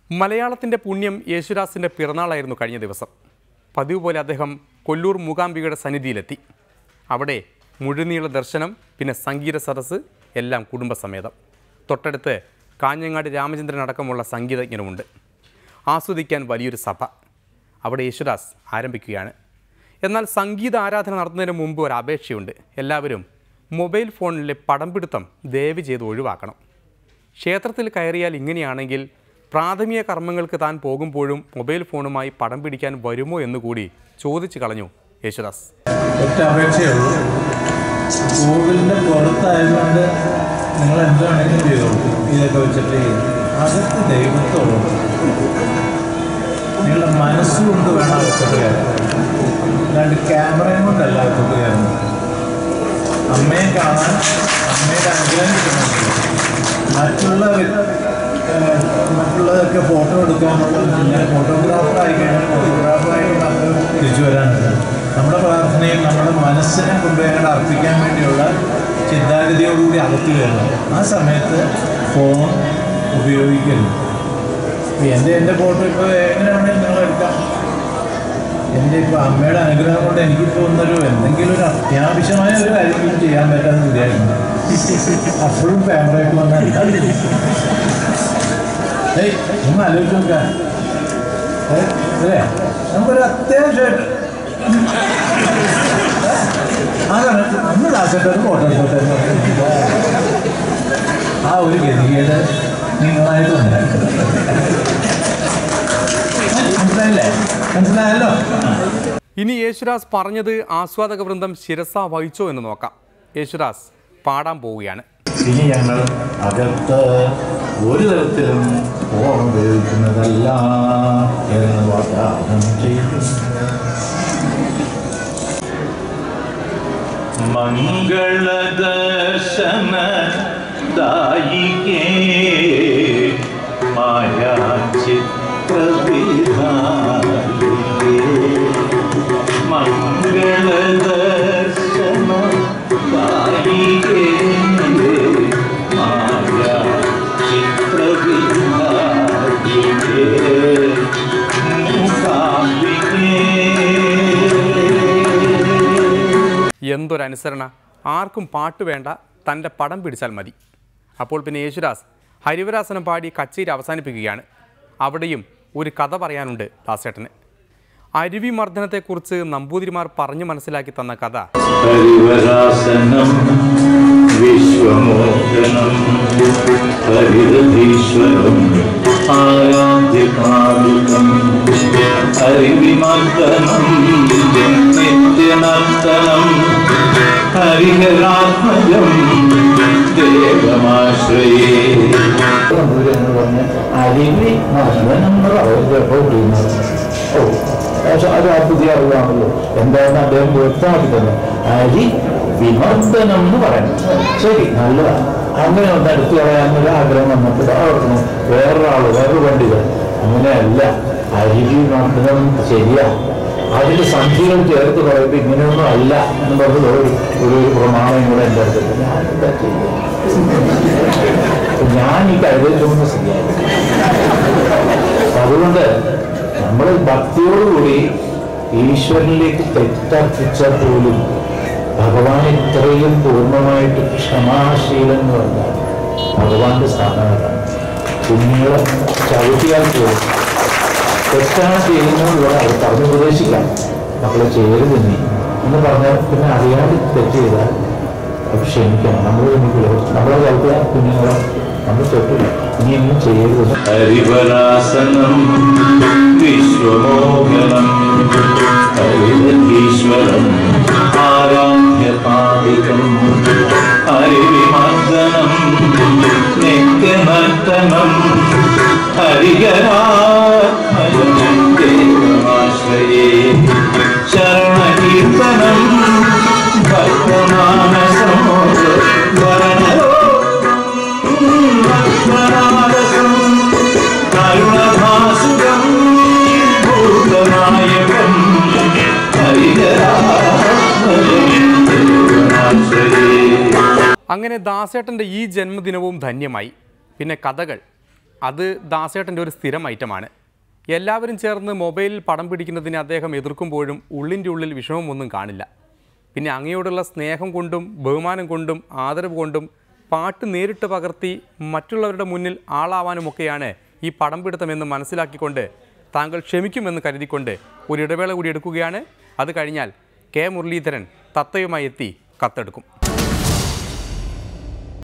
മലയാളത്തിൻ്റെ പുണ്യം യേശുദാസിൻ്റെ പിറന്നാളായിരുന്നു കഴിഞ്ഞ ദിവസം പതിവ് പോലെ അദ്ദേഹം കൊല്ലൂർ മൂകാംബികയുടെ സന്നിധിയിലെത്തി അവിടെ മുഴുനീള ദർശനം പിന്നെ സംഗീത സദസ്സ് എല്ലാം കുടുംബസമേതം തൊട്ടടുത്ത് കാഞ്ഞങ്ങാട് രാമചന്ദ്രൻ അടക്കമുള്ള സംഗീതജ്ഞനുമുണ്ട് ആസ്വദിക്കാൻ വലിയൊരു സഭ അവിടെ യേശുദാസ് ആരംഭിക്കുകയാണ് എന്നാൽ സംഗീത ആരാധന നടത്തുന്നതിന് മുമ്പ് ഒരു അപേക്ഷയുണ്ട് എല്ലാവരും മൊബൈൽ ഫോണിലെ പടം പിടുത്തം ദയവ് ചെയ്ത് ഒഴിവാക്കണം ക്ഷേത്രത്തിൽ കയറിയാൽ ഇങ്ങനെയാണെങ്കിൽ പ്രാഥമിക കർമ്മങ്ങൾക്ക് താൻ പോകുമ്പോഴും മൊബൈൽ ഫോണുമായി പടം പിടിക്കാൻ വരുമോ എന്നുകൂടി ചോദിച്ചു കളഞ്ഞു യേശുദാസ് ഒറ്റ അപേക്ഷയുള്ളൂ കോവിലിൻ്റെ പുറത്തായതുകൊണ്ട് നിങ്ങൾ എന്താണെങ്കിലും ചെയ്തോളൂ ഇതൊക്കെ വെച്ചിട്ട് അകത്ത് ദൈവത്തോളം നിങ്ങളുടെ മനസ്സുകൊണ്ട് വേണം അകത്തോട്ട് കയറാൻ അല്ലാണ്ട് ക്യാമറയും കൊണ്ടല്ല അകത്തോട്ട് കയറുന്നത് അമ്മയെ കാണാൻ അമ്മയുടെ അനുഗ്രഹം കിട്ടുന്നുണ്ട് മറ്റുള്ള ഏഹ്, മറ്റുള്ളതൊക്കെ ഫോട്ടോ എടുക്കാനുള്ള ഇങ്ങനെ ഫോട്ടോഗ്രാഫർ ആയി കഴിഞ്ഞാൽ ഫോട്ടോഗ്രാഫറായിട്ട് നമുക്ക് തിരിച്ചു വരാനുണ്ട് നമ്മുടെ പ്രാർത്ഥനയിൽ നമ്മുടെ മനസ്സിനെ കൊണ്ടുപോയി അങ്ങോട്ട് അർപ്പിക്കാൻ വേണ്ടിയുള്ള ചിന്താഗതിയോടുകൂടി അകത്ത് കയറണം ആ സമയത്ത് ഫോൺ ഉപയോഗിക്കരുത് ഇപ്പം എൻ്റെ എൻ്റെ ഫോട്ടോ ഇപ്പോൾ എങ്ങനെ വേണമെങ്കിലും നിങ്ങൾ എടുക്കാം എൻ്റെ ഇപ്പോൾ അമ്മയുടെ അനുഗ്രഹം കൊണ്ട് എനിക്ക് തോന്നുന്നൊരു എന്തെങ്കിലും ഒരു അത്യാവശ്യമായ ഒരു കാര്യമെങ്കിലും ചെയ്യാൻ പറ്റാതെ വിചാരിക്കുന്നു അപ്പോഴും ക്യാമറയൊക്കെ വന്നാൽ ഏയ് ഒന്ന് ആലോചിച്ച് നോക്കാം ഏ, അല്ലേ നമുക്കൊരു അത്യാവശ്യമായിട്ട് ആ സമയത്ത് ഒന്ന് ദാസത്തെ ഒരു ഫോട്ടോ എടുത്തോട്ടെ എന്ന് പറഞ്ഞു. ആ ഒരു ഗതികേട് നിങ്ങളായിട്ടുണ്ട് മനസ്സിലായില്ലേ മനസ്സിലായല്ലോ ഇനി യേശുദാസ് പറഞ്ഞത് ആസ്വാദക വൃന്ദം ശിരസ വഹിച്ചോ എന്ന് നോക്കാം യേശുദാസ് പാടാൻ പോവുകയാണ് ഇനി ഞങ്ങൾ അകത്ത് ഒരു തരത്തിലും ഫോൺ ഉപയോഗിക്കുന്നതല്ല എന്ന് വാഗ്ദാനം ചെയ്യുന്നു മംഗളദർശന ദായികേ മായാചിത്രവിധായികേ മംഗളദർശന ദായികേ മായാചിത്രവിധായികേ മൂകാംബികേ എന്തൊരനുസരണ ആർക്കും പാട്ട് വേണ്ട തൻ്റെ പടം പിടിച്ചാൽ മതി അപ്പോൾ പിന്നെ യേശുദാസ് ഹരിവരാസനം പാടി കച്ചേരി അവസാനിപ്പിക്കുകയാണ് അവിടെയും ഒരു കഥ പറയാനുണ്ട് ദാസേട്ടന് അരുവി മർദ്ദനത്തെക്കുറിച്ച് നമ്പൂതിരിമാർ പറഞ്ഞു മനസ്സിലാക്കി തന്ന കഥ ഹരിവരാസനം വിശ്വമോചനം ഹരിതീശ്വരം ആരാധ്യപാദുകം ഹരിവിമർദ്ദനം നിത്യനർത്തനം ഹരിഹരാത്മജം ദേവമാശ്രയേ അരിവി മർദ്ദനം ഓ പക്ഷെ അത് ആ പുതിയ അറിവാണല്ലോ എന്താണെന്ന് അദ്ദേഹം വ്യക്തമാക്കി തന്നെ അരി വിമർദ്ദനം എന്ന് പറയുന്നത് ശരി നല്ലതാണ് അങ്ങനെ ഒന്ന് എടുത്തു കളയാനൊരു ആഗ്രഹം വന്നപ്പോൾ ഓർക്കുന്നു വേറൊരാൾ വേറൊരു പണ്ഡിതൻ അങ്ങനെയല്ല അരി വിമർദ്ദനം ശരിയാ അതിൽ സന്ധികൾ ചേർത്ത് പറയുമ്പോൾ ഇങ്ങനെയൊന്നും അല്ല എന്ന് പറഞ്ഞത് ഒരു ഒരു പ്രമാണം കൂടെ എൻ്റെ അടുത്ത് ഞാൻ എന്താ ചെയ്യുക ഞാൻ ഈ കരുതൽ ചുമന്ന് ശരിയായി അതുകൊണ്ട് നമ്മൾ ഭക്തിയോടുകൂടി ഈശ്വരനിലേക്ക് തെറ്റർപ്പിച്ചാൽ പോലും ഭഗവാൻ ഇത്രയും പൂർണ്ണമായിട്ട് ക്ഷമാശീലം എന്ന് പറഞ്ഞാൽ ഭഗവാന്റെ സ്ഥാനമാണ് കുഞ്ഞുങ്ങളെ ചവിട്ടിയാൽ പോലും തെറ്റാണ് ചെയ്യുന്നത് ഇവിടെ അത് പറഞ്ഞ് ഉപദേശിക്കാം മക്കളെ ചെയ്യരുത് നീ എന്ന് പറഞ്ഞാൽ പിന്നെ അറിയാതെ തെറ്റ് ചെയ്താൽ അത് ക്ഷമിക്കണം നമ്മൾ നമ്മളെ ചവിട്ടിയാൽ കുഞ്ഞുങ്ങളെ നമ്മൾ തൊട്ടില്ല ഇനി ഒന്നും ചെയ്യരുത് ഹരിവരാസനം വിശ്വമോഹനം ഹരിതീശ്വരം ആരാധ്യപാദികം ഹരിവിമർദ്ദനം നിത്യനർത്തനം ഹരിഹരാത്മജം ദേവമാശ്രയേ ശരണകീർത്തനം ഭക്തമാനസമോ വരണോ കരുണഭാസുരം ഭൂതനായകം ഹരിഹരാശ്രയേ അങ്ങനെ ദാസേട്ടൻ്റെ ഈ ജന്മദിനവും ധന്യമായി പിന്നെ കഥകൾ അത് ദാസേട്ടൻ്റെ ഒരു സ്ഥിരം ഐറ്റമാണ് എല്ലാവരും ചേർന്ന് മൊബൈലിൽ പടം പിടിക്കുന്നതിനെ അദ്ദേഹം എതിർക്കുമ്പോഴും ഉള്ളിൻ്റെ ഉള്ളിൽ വിഷമമൊന്നും കാണില്ല പിന്നെ അങ്ങയോടുള്ള സ്നേഹം കൊണ്ടും ബഹുമാനം കൊണ്ടും ആദരവ് കൊണ്ടും പാട്ട് നേരിട്ട് പകർത്തി മറ്റുള്ളവരുടെ മുന്നിൽ ആളാവാനുമൊക്കെയാണ് ഈ പടം പിടുത്തമെന്ന് മനസ്സിലാക്കിക്കൊണ്ട് താങ്കൾ ക്ഷമിക്കുമെന്ന് കരുതിക്കൊണ്ട് ഒരു ഇടവേള കൂടി എടുക്കുകയാണ് അത് കഴിഞ്ഞാൽ കെ മുരളീധരൻ തത്തയുമായി എത്തി കത്തെടുക്കും